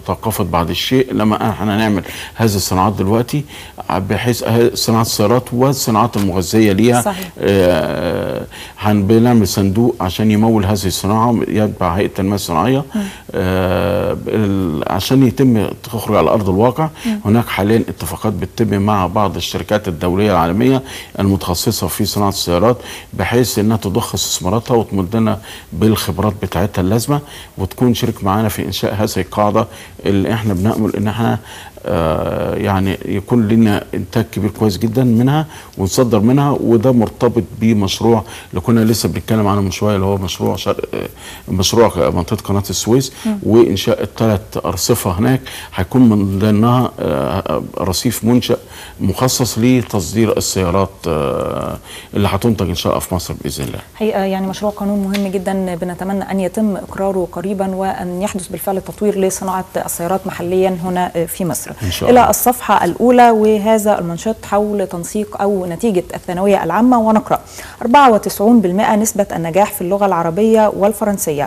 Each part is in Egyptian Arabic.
توقفت بعض الشيء لما احنا نعمل هذه الصناعات دلوقتي بحيث صناعه السيارات والصناعات المغذيه ليها صحيح. آه، هن- بنعمل صندوق عشان يمول هذه الصناعه يتبع هيئه التنميه الصناعيه آه، ال- عشان يتم تخرج على ارض الواقع هناك حاليا اتفاقات بتتم مع بعض الشركات الدوليه العالميه المتخصصه في صناعه السيارات بحيث انها تضخ استثماراتها وتمدنا بالخبرات بتاعتها اللازمه وتكون شريك معانا في انشاء هذه القاعده اللي احنا بنامل ان احنا آه، يعني يكون لنا انتاج كبير كويس جدا منها ونصدر منها وده مرتبط بمشروع اللي كنا لسه بنتكلم عنه من شويه اللي هو مشروع شرق آه، مشروع منطقه قناه السويس وانشاء الثلاث ارصفه هناك هيكون من ضمنها آه، رصيف منشا مخصص لتصدير السيارات آه، اللي هتنتج ان شاء الله في مصر باذن الله. حقيقة يعني مشروع قانون مهم جدا بنتمنى أن يتم إقراره قريبا وأن يحدث بالفعل تطوير لصناعة السيارات محليا هنا في مصر إن شاء إلى الله. الصفحة الصفحة الأولى وهذا المنشط حول تنسيق أو نتيجة الثانوية العامة ونقرأ 94% نسبة النجاح في اللغة العربية والفرنسية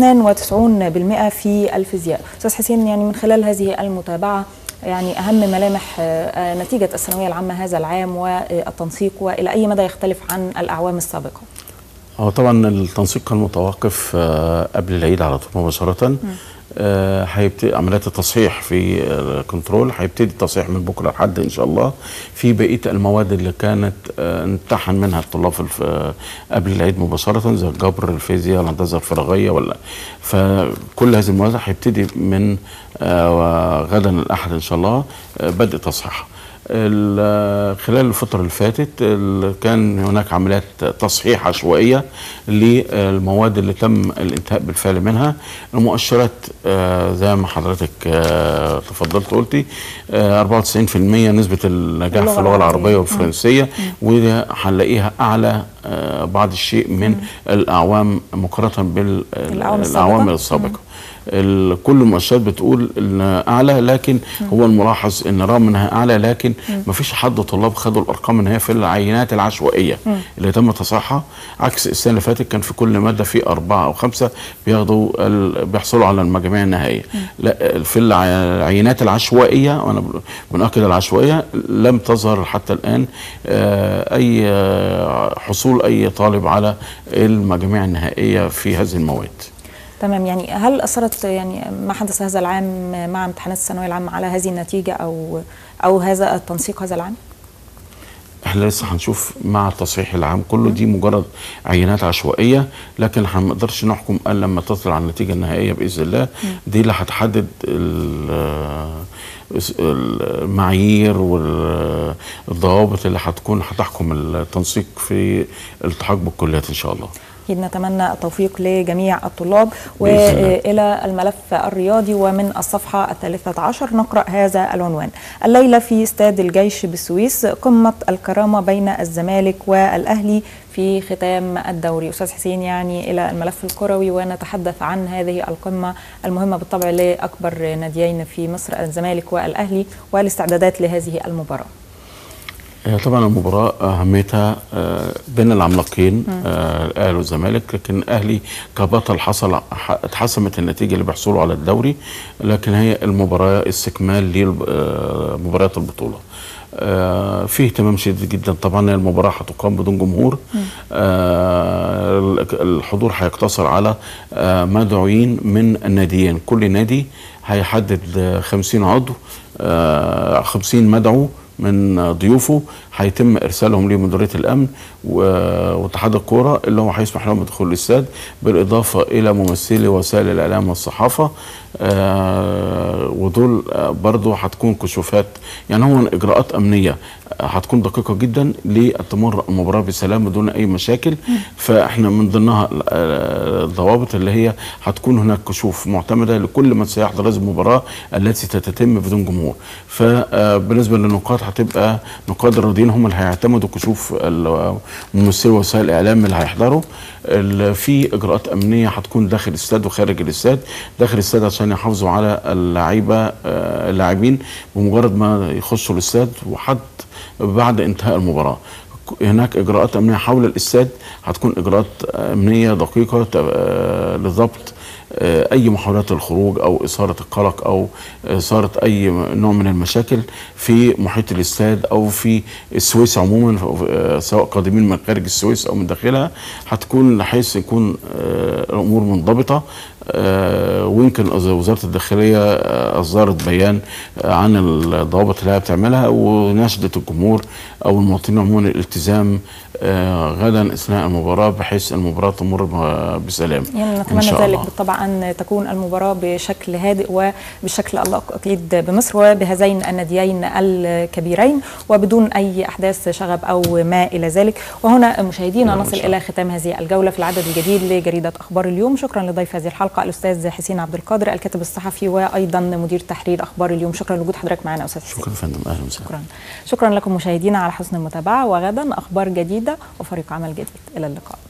و92% في الفيزياء أستاذ حسين يعني من خلال هذه المتابعة يعني أهم ملامح آه، آه، نتيجة الثانوية العامة هذا العام والتنسيق وإلى أي مدى يختلف عن الأعوام السابقة هو طبعا التنسيق كان متوقف آه، قبل العيد على طول مباشرة آه، هيبتدي عمليات التصحيح في الكنترول هيبتدي التصحيح من بكره لحد ان شاء الله في بقيه المواد اللي كانت آه، امتحن منها الطلاب في الف- آه، قبل العيد مباشره زي الجبر الفيزياء الهندسه الفراغيه ولا فكل هذه المواد هيبتدي من آه، غدا الاحد ان شاء الله آه، بدء تصحيحها ال- خلال الفترة اللي فاتت ال- كان هناك عمليات تصحيح عشوائية للمواد اللي تم الانتهاء بالفعل منها المؤشرات آه، زي ما حضرتك آه، تفضلت قلتي آه، 94% نسبة النجاح اللغة في اللغة العربية. العربية والفرنسية وده هنلاقيها أعلى آه، بعض الشيء من الأعوام مقارنة الأعوام السابقة. بالأعوام السابقة ال- كل المؤشرات بتقول ان اعلى لكن هو الملاحظ ان رغم انها اعلى لكن ما فيش حد طلاب خدوا الارقام ان هي في العينات العشوائيه اللي تم تصحيحها عكس السنه اللي فاتت كان في كل ماده في اربعه او خمسه بياخدوا ال- بيحصلوا على المجاميع النهائيه لا في الع- العينات العشوائيه وانا ب- بنأكد العشوائيه لم تظهر حتى الان آه، اي آه، حصول اي طالب على المجاميع النهائيه في هذه المواد تمام يعني هل أثرت يعني ما حدث هذا العام مع امتحانات الثانوية العامة على هذه النتيجة أو أو هذا التنسيق هذا العام؟ احنا لسه هنشوف مع التصحيح العام كله دي مجرد عينات عشوائيه لكن ما نقدرش نحكم الا لما تطلع على النتيجه النهائيه باذن الله دي اللي هتحدد ال- المعايير والضوابط اللي هتكون هتحكم التنسيق في الالتحاق بالكليات ان شاء الله أكيد نتمنى التوفيق لجميع الطلاب بإذن الله. وإلى الملف الرياضي ومن الصفحة الثالثة عشر نقرأ هذا العنوان الليلة في استاد الجيش بالسويس قمة الكرامة بين الزمالك والأهلي في ختام الدوري أستاذ حسين يعني إلى الملف الكروي ونتحدث عن هذه القمة المهمة بالطبع لأكبر ناديين في مصر الزمالك والأهلي والاستعدادات لهذه المباراة هي طبعا المباراة أهميتها آه، بين العملاقين آه، الأهلي والزمالك لكن الأهلي كبطل حصل ح- اتحسمت النتيجة اللي بيحصلوا على الدوري لكن هي المباراة استكمال لمباريات البطولة آه، في اهتمام شديد جدا طبعا المباراة هتقام بدون جمهور آه، ال- الحضور هيقتصر على آه، مدعوين من الناديين كل نادي هيحدد آه، 50 عضو آه، 50 مدعو من ضيوفه هيتم ارسالهم لمديريه الامن و- واتحاد الكوره اللي هو هيسمح لهم بدخول الاستاد بالاضافه الى ممثلي وسائل الاعلام والصحافه آه، ودول آه، برضو هتكون كشوفات يعني هو اجراءات امنيه آه، هتكون دقيقه جدا لتمر المباراه بسلام بدون اي مشاكل فاحنا من ضمنها آه، الضوابط اللي هي هتكون هناك كشوف معتمده لكل من سيحضر هذه المباراه التي ستتم بدون جمهور فبالنسبه للنقاط هتبقى نقاد الرياضيين هم اللي هيعتمدوا كشوف ال- ممثلي وسائل الاعلام اللي هيحضروا ال- في اجراءات امنيه هتكون داخل الاستاد وخارج الاستاد داخل الاستاد عشان يحافظوا على اللعيبه آه، اللاعبين بمجرد ما يخشوا الاستاد وحد بعد انتهاء المباراه هناك اجراءات امنيه حول الاستاد هتكون اجراءات امنيه دقيقه ت- آه، لضبط آه، اي محاولات الخروج او اثاره القلق او اثاره اي نوع من المشاكل في محيط الاستاد او في السويس عموما آه، سواء قادمين من خارج السويس او من داخلها هتكون بحيث يكون آه، الامور منضبطه آه، ويمكن وزاره الداخليه آه، اصدرت بيان آه، عن الضوابط اللي هي بتعملها وناشدت الجمهور او المواطنين عموما الالتزام آه، غدا اثناء المباراه بحيث المباراه تمر ب- بسلام يعني إن نتمنى شاء ذلك الله. بالطبع أن تكون المباراة بشكل هادئ وبشكل الله أكيد بمصر وبهذين الناديين الكبيرين وبدون أي أحداث شغب أو ما إلى ذلك وهنا مشاهدينا نعم، إن نصل شاء إلى ختام هذه الجولة في العدد الجديد لجريدة أخبار اليوم شكرا لضيف هذه الحلقة الأستاذ حسين عبد القادر الكاتب الصحفي وأيضا مدير تحرير أخبار اليوم شكرا لوجود حضرتك معنا أستاذ حسين شكرا يا فندم اهلا وسهلا شكرا شكرا لكم مشاهدينا على حسن المتابعة وغدا أخبار جديدة وفريق عمل جديد إلى اللقاء